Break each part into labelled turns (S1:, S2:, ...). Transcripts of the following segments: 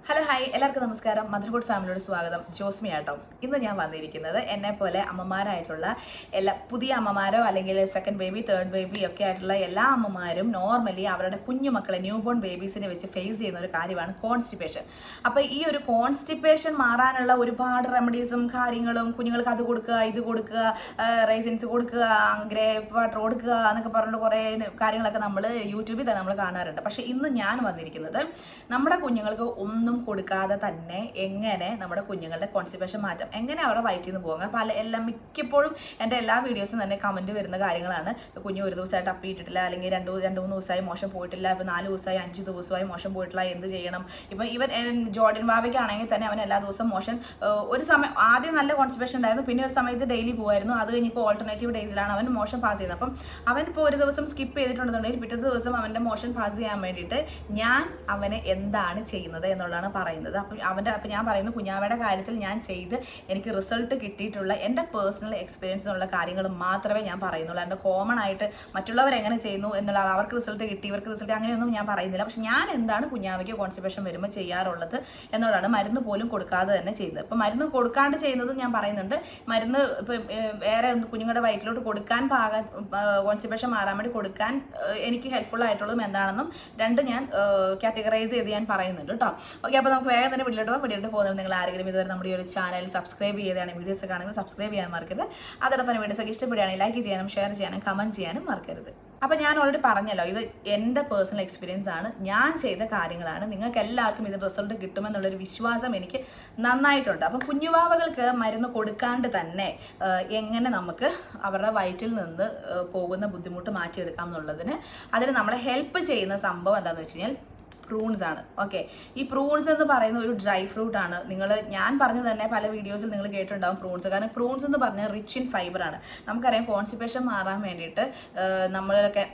S1: hello hi എല്ലാവർക്കും നമസ്കാരം motherhood ഫാമിലിയോട് സ്വാഗതം ജോസ്മി ആട്ടോ ഇന്ന് ഞാൻ വന്നിരിക്കുന്നത് എന്നെ പോലെ അമ്മമാരായിട്ടുള്ള എല്ലാ പുതിയ അമ്മമാരോ അല്ലെങ്കിൽ സെക്കൻഡ് ബേബി തേർഡ് ബേബി ഒക്കെ ആയിട്ടുള്ള എല്ലാ അമ്മമാരും നോർമലി അവരുടെ കുഞ്ഞുമക്കളെ ന്യൂ ബോൺ ബേബീസിനെ വെച്ച് ഫേസ് ചെയ്യുന്ന ഒരു കാര്യമാണ് കോൺസ്റ്റിപ്പേഷൻ അപ്പോൾ ഈ ഒരു കോൺസ്റ്റിപ്പേഷൻ മാറാനുള്ള ഒരുപാട് റെമഡീസും കാര്യങ്ങളും കുഞ്ഞുങ്ങൾക്ക് അത് കൊടുക്കുക ഇത് കൊടുക്കുക റൈസിൻസ് കൊടുക്കുക ഗ്രേപ്പ് വാട്ടർ കൊടുക്കുക എന്നൊക്കെ പറഞ്ഞിട്ട് കുറേ കാര്യങ്ങളൊക്കെ നമ്മൾ യൂട്യൂബിൽ തന്നെ നമ്മൾ കാണാറുണ്ട് പക്ഷേ ഇന്ന് ഞാൻ വന്നിരിക്കുന്നത് നമ്മുടെ കുഞ്ഞുങ്ങൾക്ക് ഒന്നും കൊടുക്കാതെ തന്നെ എങ്ങനെ നമ്മുടെ കുഞ്ഞുങ്ങളുടെ കോൺസ്റ്റിപ്പേഷൻ മാറ്റാം എങ്ങനെ അവരുടെ വയറ്റിൽ നിന്ന് പോകാം പല എല്ലാം മിക്കപ്പോഴും എൻ്റെ എല്ലാ വീഡിയോസും തന്നെ കമൻറ്റ് വരുന്ന കാര്യങ്ങളാണ് കുഞ്ഞു ഒരു ദിവസമായിട്ട് അപ്പിയിട്ടിട്ടില്ല അല്ലെങ്കിൽ രണ്ട് ദിവ- രണ്ട് മൂന്ന് ദിവസമായി മോശം പോയിട്ടില്ല ഇപ്പം നാല് ദിവസമായി അഞ്ച് ദിവസമായി മോശം പോയിട്ടില്ല എന്ത് ചെയ്യണം ഇപ്പം ഇവൻ എൻ- ജോർഡിൻ ബാബയ്ക്കാണെങ്കിൽ തന്നെ അവൻ എല്ലാ ദിവസവും മോശം ഏഹ്, ഒരു സമയം ആദ്യം നല്ല കോൺസ്റ്റിപ്പേഷൻ ഉണ്ടായിരുന്നു പിന്നെ ഒരു സമയത്ത് ഡെയിലി പോകുമായിരുന്നു അത് കഴിഞ്ഞിപ്പോൾ ഓൾട്ടർനേറ്റീവ് ഡേയ്സിലാണ് അവൻ മോശം പാസ് ചെയ്യുന്നത് അപ്പം അവൻ ഇപ്പോൾ ഒരു ദിവസം സ്കിപ്പ് ചെയ്തിട്ടുണ്ടെന്നുണ്ടെങ്കിൽ പിറ്റത്തെ ദിവസം അവൻ്റെ മോഷൻ പാസ് ചെയ്യാൻ വേണ്ടിയിട്ട് ഞാൻ അവനെ എന്താണ് ചെയ്യുന്നത് എന്നുള്ളതാണ് പറയുന്നത് അപ്പം അവൻ്റെ അപ്പം ഞാൻ പറയുന്നു കുഞ്ഞാവയുടെ കാര്യത്തിൽ ഞാൻ ചെയ്ത് എനിക്ക് റിസൾട്ട് കിട്ടിയിട്ടുള്ള എൻ്റെ പേഴ്സണൽ എക്സ്പീരിയൻസ് എന്നുള്ള കാര്യങ്ങൾ മാത്രമേ ഞാൻ പറയുന്നുള്ളൂ എൻ്റെ കോമൺ ആയിട്ട് മറ്റുള്ളവർ എങ്ങനെ ചെയ്യുന്നു എന്നുള്ള അവർക്ക് റിസൾട്ട് കിട്ടി ഇവർക്ക് റിസൾട്ട് അങ്ങനെയൊന്നും ഞാൻ പറയുന്നില്ല പക്ഷെ ഞാൻ എന്താണ് കുഞ്ഞാവയ്ക്ക് കോൺസ്റ്റിപ്പേഷൻ വരുമ്പോൾ ചെയ്യാറുള്ളത് എന്നുള്ളതാണ് മരുന്ന് പോലും കൊടുക്കാതെ തന്നെ ചെയ്യുന്നത് ഇപ്പം മരുന്ന് കൊടുക്കാണ്ട് ചെയ്യുന്നത് ഞാൻ പറയുന്നുണ്ട് മരുന്ന് ഇപ്പം ഏഹ്, വേറെ ഒന്ന് കുഞ്ഞുങ്ങളുടെ വയറ്റിലോട്ട് കൊടുക്കാൻ പാകാൻ കോൺസ്റ്റിപ്പേഷൻ മാറാൻ വേണ്ടി കൊടുക്കാൻ ഏഹ്, എനിക്ക് ഹെൽപ്ഫുൾ ആയിട്ടുള്ളതും എന്താണെന്നും രണ്ട് ഞാൻ കാറ്റഗറൈസ് ചെയ്ത് ഞാൻ പറയുന്നുണ്ട് കേട്ടോ ഓക്കെ അപ്പോൾ നമുക്ക് വേഗം തന്നെ വീട്ടിലോട്ട് പോകാം വീട്ടിലോട്ട് പോകുന്നത് നിങ്ങൾ ആരെങ്കിലും ഇതുവരെ നമ്മുടെ ഈ ഒരു ചാനൽ സബ്സ്ക്രൈബ് ചെയ്താണ് വീഡിയോസ് ഒക്കെ ആണെങ്കിൽ സബ്സ്ക്രൈബ് ചെയ്യാൻ മറക്കരുത് അതോടൊപ്പം വീഡിയോസ് ഒക്കെ ഇഷ്ടപ്പെടുകയാണെങ്കിൽ ലൈക്ക് ചെയ്യാനും ഷെയർ ചെയ്യാനും കമൻറ്റ് ചെയ്യാനും മറക്കരുത് അപ്പോൾ ഞാൻ ഓൾറെഡി പറഞ്ഞല്ലോ ഇത് എൻ്റെ പേഴ്സണൽ എക്സ്പീരിയൻസ് ആണ് ഞാൻ ചെയ്ത കാര്യങ്ങളാണ് നിങ്ങൾക്ക് എല്ലാവർക്കും ഇതിന് റിസൾട്ട് കിട്ടുമെന്നുള്ളൊരു വിശ്വാസം എനിക്ക് നന്നായിട്ടുണ്ട് അപ്പം കുഞ്ഞുവാവകൾക്ക് മരുന്ന് കൊടുക്കാണ്ട് തന്നെ ആ, എങ്ങനെ നമുക്ക് അവരുടെ വയറ്റിൽ നിന്ന് ആ, പോകുന്ന ബുദ്ധിമുട്ട് മാറ്റിയെടുക്കാം എന്നുള്ളതിന് അതിന് നമ്മളെ ഹെൽപ്പ് ചെയ്യുന്ന സംഭവം എന്താണെന്ന് വെച്ച് കഴിഞ്ഞാൽ പ്രൂൺസ് ആണ് ഓക്കെ ഈ പ്രൂൺസ് എന്ന് പറയുന്ന ഒരു ഡ്രൈ ഫ്രൂട്ട് ആണ് നിങ്ങൾ ഞാൻ പറഞ്ഞു തന്നെ പല വീഡിയോസിൽ നിങ്ങൾ കേട്ടിട്ടുണ്ടാവും പ്രൂൺസ് കാരണം പ്രൂൺസ് എന്ന് പറഞ്ഞാൽ റിച്ച് ഇൻ ഫൈബർ ആണ് നമുക്കറിയാം കോൺസ്റ്റിപ്പേഷൻ മാറാൻ വേണ്ടിയിട്ട് ഏഹ്, നമ്മളൊക്കെ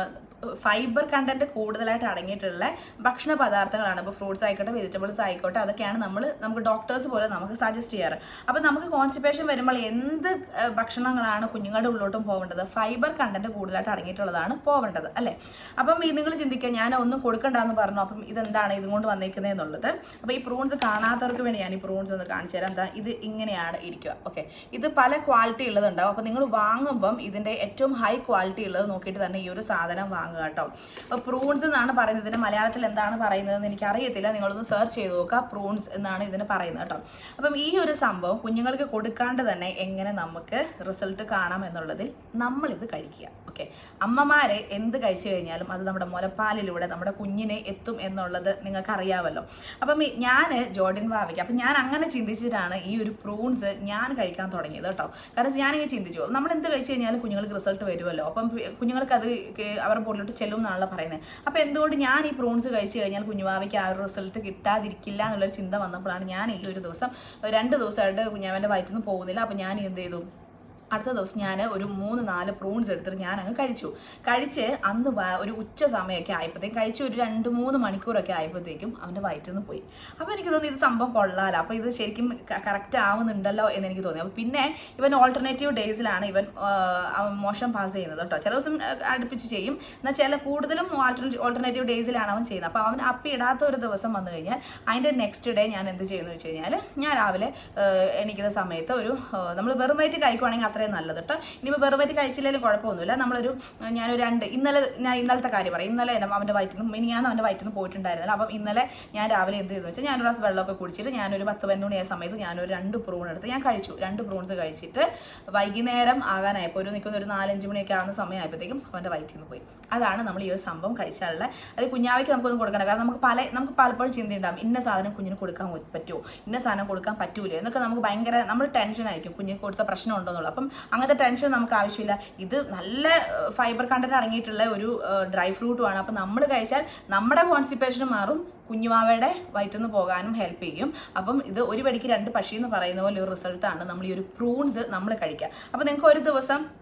S1: ഫൈബർ കണ്ടന്റ് കൂടുതലായിട്ട് അടങ്ങിയിട്ടുള്ള ഭക്ഷണ പദാർത്ഥങ്ങളാണ് ഇപ്പോൾ ഫ്രൂട്ട്സ് ആയിക്കോട്ടെ വെജിറ്റബിൾസ് ആയിക്കോട്ടെ അതൊക്കെയാണ് നമ്മൾ നമുക്ക് ഡോക്ടേഴ്സ് പോലെ നമുക്ക് സജസ്റ്റ് ചെയ്യാറ് അപ്പോൾ നമുക്ക് കോൺസ്റ്റിപ്പേഷൻ വരുമ്പോൾ എന്ത് ഏഹ്, ഭക്ഷണങ്ങളാണ് കുഞ്ഞുങ്ങളുടെ ഉള്ളിലോട്ടും പോകേണ്ടത് ഫൈബർ കണ്ടന്റ് കൂടുതലായിട്ട് അടങ്ങിയിട്ടുള്ളതാണ് പോവേണ്ടത് അല്ലേ അപ്പം ഈ നിങ്ങൾ ചിന്തിക്കുക ഞാൻ ഒന്നും കൊടുക്കണ്ടെന്ന് പറഞ്ഞു അപ്പം ഇതെന്താണ് ഇതും കൊണ്ട് വന്നേക്കുന്നത് എന്നുള്ളത് അപ്പോൾ ഈ പ്രൂൺസ് കാണാത്തവർക്ക് വേണ്ടി ഞാൻ ഈ പ്രൂൺസ് ഒന്ന് കാണിച്ചു തരാം എന്താ ഇത് ഇങ്ങനെയാണ് ഇരിക്കുക ഓക്കെ ഇത് പല ക്വാളിറ്റി ഉള്ളതുണ്ടാവും അപ്പോൾ നിങ്ങൾ വാങ്ങുമ്പം ഇതിൻ്റെ ഏറ്റവും ഹൈ ക്വാളിറ്റി ഉള്ളത് നോക്കിയിട്ട് തന്നെ ഈ ഒരു സാധനം വാങ്ങുക കേട്ടോ അപ്പോൾ പ്രൂൺസ് എന്നാണ് പറയുന്നത് ഇതിന് മലയാളത്തിൽ എന്താണ് പറയുന്നതെന്ന് എനിക്ക് അറിയത്തില്ല നിങ്ങളൊന്ന് സെർച്ച് ചെയ്ത് നോക്കുക പ്രൂൺസ് എന്നാണ് ഇതിന് പറയുന്നത് കേട്ടോ അപ്പം ഈ ഒരു സംഭവം കുഞ്ഞുങ്ങൾക്ക് കൊടുക്കാണ്ട് തന്നെ എങ്ങനെ നമുക്ക് റിസൾട്ട് കാണാം എന്നുള്ളതിൽ നമ്മളിത് കഴിക്കുക ഓക്കെ അമ്മമാരെ എന്ത് കഴിച്ചു കഴിഞ്ഞാലും അത് നമ്മുടെ മുലപ്പാലിലൂടെ നമ്മുടെ കുഞ്ഞിനെ എത്തും എന്നുള്ളത് നിങ്ങൾക്ക് അറിയാമല്ലോ അപ്പം ഈ- ഞാൻ ജോർഡിൻ വാവയ്ക്ക് അപ്പം ഞാൻ അങ്ങനെ ചിന്തിച്ചിട്ടാണ് ഈ ഒരു പ്രൂൺസ് ഞാൻ കഴിക്കാൻ തുടങ്ങിയത് കേട്ടോ കാരണം ഞാനിങ്ങനെ ചിന്തിച്ചു നമ്മൾ എന്ത് കഴിച്ചു കഴിഞ്ഞാലും കുഞ്ഞുങ്ങൾക്ക് റിസൾട്ട് വരുമല്ലോ അപ്പം പി- കുഞ്ഞുങ്ങൾക്ക് അത് കേ- അവരുടെ ബോഡിലോട്ട് ചെല്ലും എന്നാണല്ലോ പറയുന്നത് അപ്പം എന്തുകൊണ്ട് ഞാൻ ഈ പ്രൂൺസ് കഴിച്ചു കഴിഞ്ഞാൽ കുഞ്ഞുവാവയ്ക്ക് ആ ഒരു റിസൾട്ട് കിട്ടാതിരിക്കില്ല എന്നുള്ളൊരു ചിന്ത വന്നപ്പോഴാണ് ഞാൻ ഈ ഒരു ദിവസം രണ്ട് ദിവസമായിട്ട് കുഞ്ഞാവൻ്റെ വയറ്റിൽ നിന്ന് പോകുന്നില്ല അപ്പം ഞാൻ എന്ത് ചെയ്തു അടുത്ത ദിവസം ഞാൻ ഒരു മൂന്ന് നാല് പ്രൂൺസ് എടുത്തിട്ട് ഞാൻ അങ്ങ് കഴിച്ചു കഴിച്ച് അന്ന് വ- ഒരു ഉച്ച സമയമൊക്കെ ആയപ്പോഴത്തേക്കും കഴിച്ച് ഒരു രണ്ട് മൂന്ന് മണിക്കൂറൊക്കെ ആയപ്പോഴത്തേക്കും അവൻ്റെ വയറ്റിൽ നിന്ന് പോയി അപ്പോൾ എനിക്ക് തോന്നി ഇത് സംഭവം കൊള്ളാലോ അപ്പോൾ ഇത് ശരിക്കും കറക്റ്റ് ആവുന്നുണ്ടല്ലോ എന്ന് എനിക്ക് തോന്നി അപ്പോൾ പിന്നെ ഇവൻ ഓൾട്ടർനേറ്റീവ് ഡേയ്സിലാണ് ഇവൻ ആ, അവൻ മോശം പാസ് ചെയ്യുന്നത് കേട്ടോ ചില ദിവസം ആ, അടുപ്പിച്ച് ചെയ്യും എന്നാൽ ചില കൂടുതലും ആൾട്ടർനേറ്റീവ് ഓൾട്ടർനേറ്റീവ് ഡേയ്സിലാണ് അവൻ ചെയ്യുന്നത് അപ്പോൾ അവൻ അപ്പി ഇടാത്ത ഒരു ദിവസം വന്നു കഴിഞ്ഞാൽ അതിൻ്റെ നെക്സ്റ്റ് ഡേ ഞാൻ എന്ത് ചെയ്യുന്നു വെച്ച് കഴിഞ്ഞാൽ ഞാൻ രാവിലെ ഏഹ്, എണീക്കുന്ന സമയത്ത് ഒരു നമ്മൾ വെറും വയറ്റ് കഴിക്കുവാണെങ്കിൽ അത്രയും നല്ലത് കേട്ടോ ഇനിയിപ്പോൾ വെറും വയറ്റ് കഴിച്ചില്ലെങ്കിലും കുഴപ്പമൊന്നുമില്ല നമ്മളൊരു ഏഹ്, ഞാനൊരു രണ്ട് ഇന്നലെ ഞാൻ ഇന്നലത്തെ കാര്യം പറയാം ഇന്നലെ എന്നെ അവൻ്റെ വയറ്റിൽ നിന്ന് മിനിയാന്ന് അവൻ്റെ വയറ്റിൽ നിന്ന് പോയിട്ടുണ്ടായിരുന്നില്ല അപ്പം ഇന്നലെ ഞാൻ രാവിലെ എന്ത് ചെയ്തു വെച്ചാൽ ഞാനൊരു ഗ്ലാസ് വെള്ളമൊക്കെ കുടിച്ചിട്ട് ഞാനൊരു പത്ത് പതിനൊന്ന് മണിയായ സമയത്ത് ഞാനൊരു രണ്ട് പ്രൂൺ എടുത്ത് ഞാൻ കഴിച്ചു രണ്ട് പ്രൂൺസ് കഴിച്ചിട്ട് വൈകുന്നേരം ആകാനായപ്പോൾ ഒരു നിൽക്കുന്ന ഒരു നാലഞ്ച് മണിയൊക്കെ ആകുന്ന സമയമായപ്പോഴത്തേക്കും അവൻ്റെ വയറ്റിൽ നിന്ന് പോയി അതാണ് നമ്മൾ ഈ ഒരു സംഭവം കഴിച്ചാലുള്ള അത് കുഞ്ഞാവയ്ക്ക് നമുക്കൊന്നും കൊടുക്കണ്ട കാരണം നമുക്ക് പല നമുക്ക് പലപ്പോഴും ചിന്തയുണ്ടാകും ഇന്ന സാധനം കുഞ്ഞിന് കൊടുക്കാൻ പ- പറ്റുമോ ഇന്ന സാധനം കൊടുക്കാൻ പറ്റൂലേ എന്നൊക്കെ നമുക്ക് ഭയങ്കര നമ്മൾ ടെൻഷൻ ആയിരിക്കും കുഞ്ഞിന് കൊടുത്ത പ്രശ്നം ഉണ്ടോ എന്നുള്ളത് അപ്പം അങ്ങനത്തെ ടെൻഷൻ നമുക്ക് ആവശ്യമില്ല ഇത് നല്ല ഫൈബർ കണ്ടന്റ് അടങ്ങിയിട്ടുള്ള ഒരു ഡ്രൈ ഫ്രൂട്ടുമാണ് അപ്പം നമ്മൾ കഴിച്ചാൽ നമ്മുടെ കോൺസ്റ്റിപ്പേഷനും മാറും കുഞ്ഞുമാവയുടെ വയറ്റിൽ നിന്ന് പോകാനും ഹെൽപ്പ് ചെയ്യും അപ്പം ഇത് ഒരു പടിക്ക് രണ്ട് പക്ഷി എന്ന് പറയുന്ന പോലെ ഒരു റിസൾട്ടാണ് നമ്മൾ ഈ ഒരു പ്രൂൺസ് നമ്മൾ കഴിക്കുക അപ്പം നിങ്ങൾക്ക് ഒരു ദിവസം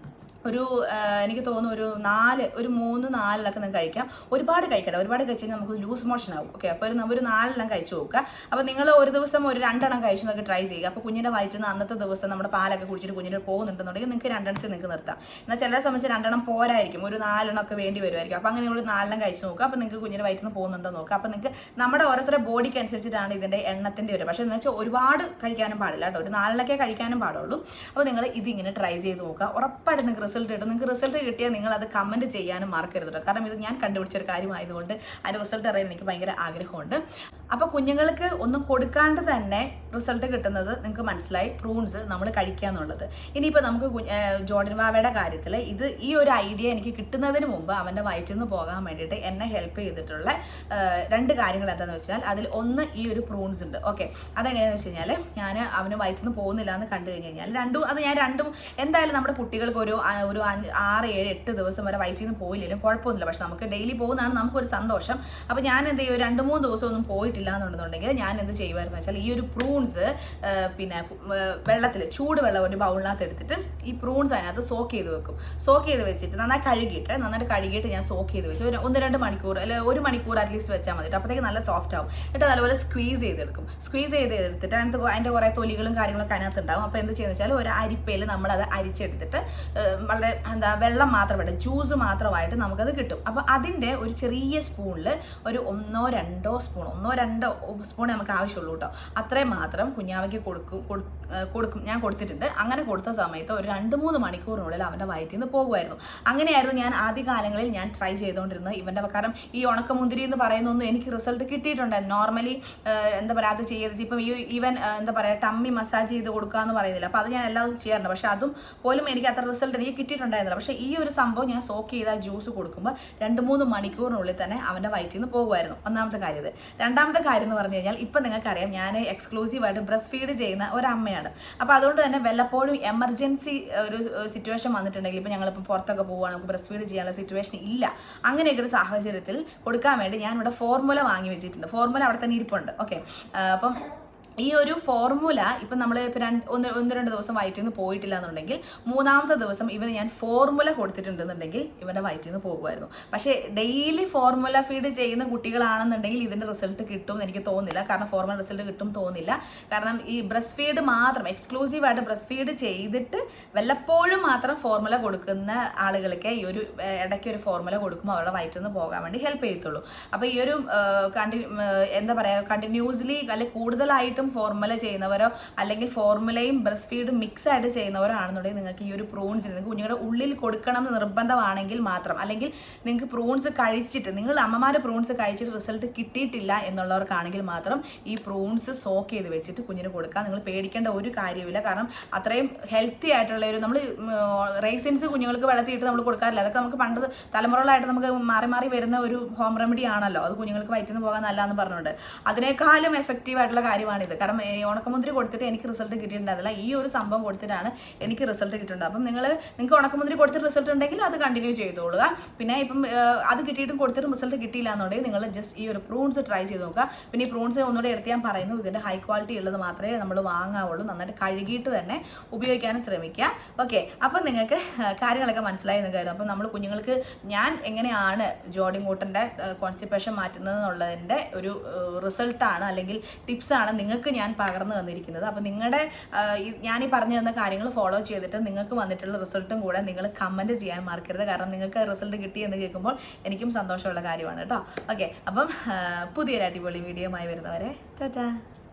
S1: ഒരു ആ, എനിക്ക് തോന്നുന്നു ഒരു നാല് ഒരു മൂന്ന് നാലിലൊക്കെ നിങ്ങൾക്ക് കഴിക്കാം ഒരുപാട് കഴിക്കട്ടെ ഒരുപാട് കഴിച്ച് കഴിഞ്ഞാൽ നമുക്ക് ലൂസ് മോഷൻ ആവും ഓക്കെ അപ്പോൾ ഒരു ഒരു നാലെണ്ണം കഴിച്ചു നോക്കുക അപ്പോൾ നിങ്ങൾ ഒരു ദിവസം ഒരു രണ്ടെണ്ണം കഴിച്ചു നോക്കി ട്രൈ ചെയ്യുക അപ്പോൾ കുഞ്ഞിൻ്റെ വയറ്റിൽ നിന്ന് അന്നത്തെ ദിവസം നമ്മുടെ പാലൊക്കെ കുടിച്ചിട്ട് കുഞ്ഞിന് പോകുന്നുണ്ടെന്നുണ്ടെങ്കിൽ നിങ്ങൾക്ക് രണ്ടെണ്ണത്തിൽ നിങ്ങൾക്ക് നിർത്താം എന്നാൽ ചില സമയത്ത് രണ്ടെണ്ണം പോരായിരിക്കും ഒരു നാലെണ്ണം ഒക്കെ വേണ്ടി വരുമായിരിക്കും അപ്പോൾ അങ്ങനെ നിങ്ങൾ ഒരു നാലെണ്ണം കഴിച്ച് നോക്കുക അപ്പോൾ നിങ്ങൾക്ക് കുഞ്ഞിൻ്റെ വയറ്റിൽ നിന്ന് പോകുന്നുണ്ടോ നോക്കുക അപ്പോൾ നിങ്ങൾക്ക് നമ്മുടെ ഓരോരുത്തരുടെ ബോഡിക്ക് അനുസരിച്ചിട്ടാണ് ഇതിൻ്റെ എണ്ണത്തിൻ്റെ ഒരു പക്ഷേ എന്ന് വെച്ചാൽ ഒരുപാട് കഴിക്കാനും പാടില്ല കേട്ടോ ഒരു നാലെണ്ണൊക്കെ കഴിക്കാനും പാടുള്ളൂ അപ്പോൾ നിങ്ങൾ ഇതിങ്ങനെ ട്രൈ ചെയ്ത് നോക്കുക ഉറപ്പായിട്ട് നിങ്ങൾക്ക് റിസൾട്ട് കിട്ടും നിങ്ങൾക്ക് റിസൾട്ട് കിട്ടിയാൽ നിങ്ങൾ അത് കമൻറ്റ് ചെയ്യാനും മറക്കരുത് കേട്ടോ കാരണം ഇത് ഞാൻ കണ്ടുപിടിച്ചൊരു കാര്യമായതുകൊണ്ട് അതിൻ്റെ റിസൾട്ട് അറിയാൻ എനിക്ക് ഭയങ്കര ആഗ്രഹമുണ്ട് അപ്പോൾ കുഞ്ഞുങ്ങൾക്ക് ഒന്നും കൊടുക്കാണ്ട് തന്നെ റിസൾട്ട് കിട്ടുന്നത് നിങ്ങൾക്ക് മനസ്സിലായി പ്രൂൺസ് നമ്മൾ കഴിക്കുക എന്നുള്ളത് ഇനിയിപ്പോൾ നമുക്ക് കുഞ്ഞ്- ഏർ ജോർഡൻ ബാവയുടെ കാര്യത്തിൽ ഇത് ഈ ഒരു ഐഡിയ എനിക്ക് കിട്ടുന്നതിന് മുമ്പ് അവൻ്റെ വയറ്റിൽ നിന്ന് പോകാൻ വേണ്ടിയിട്ട് എന്നെ ഹെൽപ്പ് ചെയ്തിട്ടുള്ള ഏർ രണ്ട് കാര്യങ്ങൾ എന്താണെന്ന് വെച്ചാൽ അതിൽ ഒന്ന് ഈ ഒരു പ്രൂൺസ് ഉണ്ട് ഓക്കെ അതെങ്ങനെയാണെന്ന് വെച്ച് കഴിഞ്ഞാൽ ഞാൻ അവന് വയറ്റിൽ നിന്ന് പോകുന്നില്ല എന്ന് കണ്ടു കഴിഞ്ഞ് കഴിഞ്ഞാൽ രണ്ടും അത് ഞാൻ രണ്ടും എന്തായാലും നമ്മുടെ കുട്ടികൾക്ക് ഒരു ആ, ഒരു അഞ്ച് ആറ് ഏഴ് എട്ട് ദിവസം വരെ വയറ്റിൽ നിന്ന് പോയില്ലെങ്കിലും കുഴപ്പമൊന്നുമില്ല പക്ഷെ നമുക്ക് ഡെയിലി പോകുന്നതാണ് നമുക്കൊരു സന്തോഷം അപ്പോൾ ഞാൻ എന്ത് ചെയ്യും ഒരു രണ്ട് മൂന്ന് ദിവസം ഒന്നും പോയിട്ടില്ല എന്നുണ്ടെന്നുണ്ടെങ്കിൽ ഞാൻ എന്ത് ചെയ്യുമായിരുന്നു വെച്ചാൽ ഈ ഒരു പ്രൂൺസ് പിന്നെ വെള്ളത്തിൽ ചൂട് വെള്ളം ഒരു ബൗളിനകത്ത് എടുത്തിട്ട് ഈ പ്രൂൺസ് അതിനകത്ത് സോക്ക് ചെയ്ത് വെക്കും സോക്ക് ചെയ്ത് വെച്ചിട്ട് നന്നായി കഴുകിയിട്ട് നന്നായിട്ട് കഴുകിയിട്ട് ഞാൻ സോക്ക് ചെയ്ത് വെച്ച് ഒരു ഒന്ന് രണ്ട് മണിക്കൂർ അല്ലെ ഒരു മണിക്കൂർ അറ്റ്ലീസ്റ്റ് വെച്ചാൽ മതി അപ്പോഴത്തേക്ക് നല്ല സോഫ്റ്റ് ആവും എന്നിട്ട് നല്ലപോലെ സ്ക്വീസ് ചെയ്തെടുക്കും സ്ക്വീസ് ചെയ്ത് എടുത്തിട്ട് അതിനകത്ത് കൊ- അതിൻ്റെ കുറേ തൊലികളും കാര്യങ്ങളൊക്കെ അതിനകത്ത് ഉണ്ടാവും അപ്പോൾ എന്ത് ചെയ്യുന്നത് വെച്ചാൽ ഒരു അരിപ്പയിൽ നമ്മളത് അരിച്ചെടുത്തിട്ട് ഏഹ്, വളരെ എന്താ വെള്ളം മാത്രം വേണ്ട ജ്യൂസ് മാത്രമായിട്ട് നമുക്കത് കിട്ടും അപ്പോൾ അതിൻ്റെ ഒരു ചെറിയ സ്പൂണിൽ ഒരു ഒന്നോ രണ്ടോ സ്പൂൺ ഒന്നോ രണ്ടോ സ്പൂൺ നമുക്ക് ആവശ്യമുള്ളൂ കേട്ടോ അത്രയും മാത്രം കുഞ്ഞാവയ്ക്ക് കൊടുക്കും കൊടു- ഏഹ് കൊടുക്കും ഞാൻ കൊടുത്തിട്ടുണ്ട് അങ്ങനെ കൊടുത്ത സമയത്ത് ഒരു രണ്ട് മൂന്ന് മണിക്കൂറിനുള്ളിൽ അവൻ്റെ വയറ്റിൽ നിന്ന് പോകുമായിരുന്നു അങ്ങനെയായിരുന്നു ഞാൻ ആദ്യ കാലങ്ങളിൽ ഞാൻ ട്രൈ ചെയ്തുകൊണ്ടിരുന്നത് ഇവൻ്റെ കാരണം ഈ ഉണക്കമുന്തിരി എന്ന് പറയുന്നൊന്നും എനിക്ക് റിസൾട്ട് കിട്ടിയിട്ടുണ്ടായിരുന്നു നോർമലി എന്താ പറയുക അത് ചെയ്ത് ഇപ്പം ഈ ഈവൻ എന്താ പറയുക ടമ്മി മസാജ് ചെയ്ത് കൊടുക്കുക എന്ന് പറയുന്നില്ല അപ്പോൾ അത് ഞാൻ എല്ലാ ദിവസവും ചെയ്യാറുണ്ട് പക്ഷേ അതും പോലും എനിക്ക് അത്ര റിസൾട്ട് എനിക്ക് കിട്ടിയിട്ടുണ്ടായിരുന്നില്ല പക്ഷേ ഈ ഒരു സംഭവം ഞാൻ സോക്ക് ചെയ്ത ജ്യൂസ് കൊടുക്കുമ്പോൾ രണ്ട് മൂന്ന് മണിക്കൂറിനുള്ളിൽ തന്നെ അവൻ്റെ വയറ്റിൽ നിന്ന് പോകുമായിരുന്നു ഒന്നാമത്തെ കാര്യം ഇത് രണ്ടാമത്തെ കാര്യം എന്ന് പറഞ്ഞു കഴിഞ്ഞാൽ ഇപ്പം നിങ്ങൾക്കറിയാം ഞാൻ എക്സ്ക്ലൂസീവായിട്ട് ബ്രസ്റ്റ് ഫീഡ് ചെയ്യുന്ന ഒരു അമ്മയാണ് അപ്പോൾ അതുകൊണ്ട് തന്നെ വല്ലപ്പോഴും എമർജൻസി ഒരു സിറ്റുവേഷൻ വന്നിട്ടുണ്ടെങ്കിൽ ഇപ്പം ഞങ്ങളിപ്പോൾ പുറത്തൊക്കെ പോവുകയാണ് നമുക്ക് ബ്രസ്റ്റ് ഫീഡ് ചെയ്യാനുള്ള സിറ്റുവേഷൻ ഇല്ല അങ്ങനെയൊക്കെ ഒരു സാഹചര്യത്തിൽ കൊടുക്കാൻ വേണ്ടി ഞാൻ ഇവിടെ ഫോർമുല വാങ്ങി വെച്ചിട്ടുണ്ട് ഫോർമുല അവിടെ തന്നെ ഇരിപ്പുണ്ട് ഓക്കെ അപ്പം ഈ ഒരു ഫോർമുല ഇപ്പം നമ്മൾ ഇപ്പം രണ്ട് ഒന്ന് ഒന്ന് രണ്ട് ദിവസം വയറ്റിൽ നിന്ന് പോയിട്ടില്ല എന്നുണ്ടെങ്കിൽ മൂന്നാമത്തെ ദിവസം ഇവന് ഞാൻ ഫോർമുല കൊടുത്തിട്ടുണ്ടെന്നുണ്ടെങ്കിൽ ഇവൻ്റെ വയറ്റിൽ നിന്ന് പോകുമായിരുന്നു പക്ഷേ ഡെയിലി ഫോർമുല ഫീഡ് ചെയ്യുന്ന കുട്ടികളാണെന്നുണ്ടെങ്കിൽ ഇതിൻ്റെ റിസൾട്ട് കിട്ടും എന്ന് എനിക്ക് തോന്നുന്നില്ല കാരണം ഫോർമുല റിസൾട്ട് കിട്ടും തോന്നില്ല കാരണം ഈ ബ്രസ്റ്റ് ഫീഡ് മാത്രം എക്സ്ക്ലൂസീവായിട്ട് ബ്രസ്റ്റ് ഫീഡ് ചെയ്തിട്ട് വല്ലപ്പോഴും മാത്രം ഫോർമുല കൊടുക്കുന്ന ആളുകൾക്ക് ഈ ഒരു ഏഹ്, ഇടയ്ക്ക് ഒരു ഫോർമുല കൊടുക്കുമ്പോൾ അവരുടെ വയറ്റിൽ നിന്ന് പോകാൻ വേണ്ടി ഹെൽപ്പ് ചെയ്യത്തുള്ളൂ അപ്പോൾ ഈ ഒരു കണ്ടി എന്താ പറയുക കണ്ടിന്യൂസ്ലി അല്ലെങ്കിൽ കൂടുതലായിട്ടും ഫോർമുല ചെയ്യുന്നവരോ അല്ലെങ്കിൽ ഫോർമുലയും ബ്രസ്റ്റ് ഫീഡും മിക്സ് ആയിട്ട് ചെയ്യുന്നവരോ ആണെന്നുണ്ടെങ്കിൽ നിങ്ങൾക്ക് ഈ ഒരു പ്രൂൺസ് നിങ്ങൾക്ക് കുഞ്ഞുങ്ങളുടെ ഉള്ളിൽ കൊടുക്കണം എന്ന് നിർബന്ധമാണെങ്കിൽ മാത്രം അല്ലെങ്കിൽ നിങ്ങൾക്ക് പ്രൂൺസ് കഴിച്ചിട്ട് നിങ്ങൾ അമ്മമാർ പ്രൂൺസ് കഴിച്ചിട്ട് റിസൾട്ട് കിട്ടിയിട്ടില്ല എന്നുള്ളവർക്കാണെങ്കിൽ മാത്രം ഈ പ്രൂൺസ് സോക്ക് ചെയ്ത് വെച്ചിട്ട് കുഞ്ഞിന് കൊടുക്കാം നിങ്ങൾ പേടിക്കേണ്ട ഒരു കാര്യമില്ല കാരണം അത്രയും ഹെൽത്തി ആയിട്ടുള്ള ഒരു നമ്മൾ റേസിൻസ് കുഞ്ഞുങ്ങൾക്ക് വെള്ളത്തിയിട്ട് നമ്മൾ കൊടുക്കാറില്ല അതൊക്കെ നമുക്ക് പണ്ട് തലമുറകളായിട്ട് നമുക്ക് മാറി മാറി വരുന്ന ഒരു ഹോം റെമഡി ആണല്ലോ അത് കുഞ്ഞുങ്ങൾക്ക് വയറ്റിൽ നിന്ന് പോകാൻ നല്ലതെന്ന് പറഞ്ഞുകൊണ്ട് അതിനേക്കാളും എഫക്റ്റീവ് ആയിട്ടുള്ള കാര്യമാണിത് കാരണം ഈ ഉണക്കമുന്തിരി കൊടുത്തിട്ട് എനിക്ക് റിസൾട്ട് കിട്ടിയിട്ടുണ്ടായിരുന്നില്ല ഈ ഒരു സംഭവം കൊടുത്തിട്ടാണ് എനിക്ക് റിസൾട്ട് കിട്ടുന്നത് അപ്പം നിങ്ങൾ നിങ്ങൾക്ക് ഉണക്കമുന്തിരി കൊടുത്തിട്ട് റിസൾട്ട് ഉണ്ടെങ്കിൽ അത് കണ്ടിന്യൂ ചെയ്തോളുക പിന്നെ ഇപ്പം ഏഹ്, അത് കിട്ടിയിട്ടും കൊടുത്തിട്ടും റിസൾട്ട് കിട്ടിയില്ല എന്നുണ്ടെങ്കിൽ നിങ്ങൾ ജസ്റ്റ് ഈ ഒരു പ്രൂൺസ് ട്രൈ ചെയ്ത് നോക്കുക പിന്നെ ഈ പ്രൂൺസ് ഒന്നുകൂടെ എടുത്ത് ഞാൻ പറയുന്നു ഇതിൻ്റെ ഹൈ ക്വാളിറ്റി ഉള്ളത് മാത്രമേ നമ്മൾ വാങ്ങാവുള്ളൂ നന്നായിട്ട് കഴുകിയിട്ട് തന്നെ ഉപയോഗിക്കാനും ശ്രമിക്കുക ഓക്കെ അപ്പം നിങ്ങൾക്ക് ഏഹ്, കാര്യങ്ങളൊക്കെ മനസ്സിലായി എന്ന് കരുതുന്നു അപ്പം നമ്മൾ കുഞ്ഞുങ്ങൾക്ക് ഞാൻ എങ്ങനെയാണ് ജോഡി മൂട്ടൻ്റെ കോൺസ്റ്റിപ്പേഷൻ മാറ്റുന്നത് എന്നുള്ളതിൻ്റെ ഒരു റിസൾട്ടാണ് അല്ലെങ്കിൽ ടിപ്സാണ് നിങ്ങൾക്ക് ഞാൻ പകർന്നു തന്നിരിക്കുന്നത് അപ്പോൾ നിങ്ങളുടെ ഞാൻ ഈ പറഞ്ഞു തന്ന കാര്യങ്ങൾ ഫോളോ ചെയ്തിട്ട് നിങ്ങൾക്ക് വന്നിട്ടുള്ള റിസൾട്ടും കൂടെ നിങ്ങൾ കമൻറ്റ് ചെയ്യാൻ മറക്കരുത് കാരണം നിങ്ങൾക്ക് റിസൾട്ട് കിട്ടി എന്ന് കേൾക്കുമ്പോൾ എനിക്കും സന്തോഷമുള്ള കാര്യമാണ് കേട്ടോ ഓക്കെ അപ്പം ആ, പുതിയൊരു അടിപൊളി വീഡിയോ ആയി വരുന്നവരെ ടാറ്റാ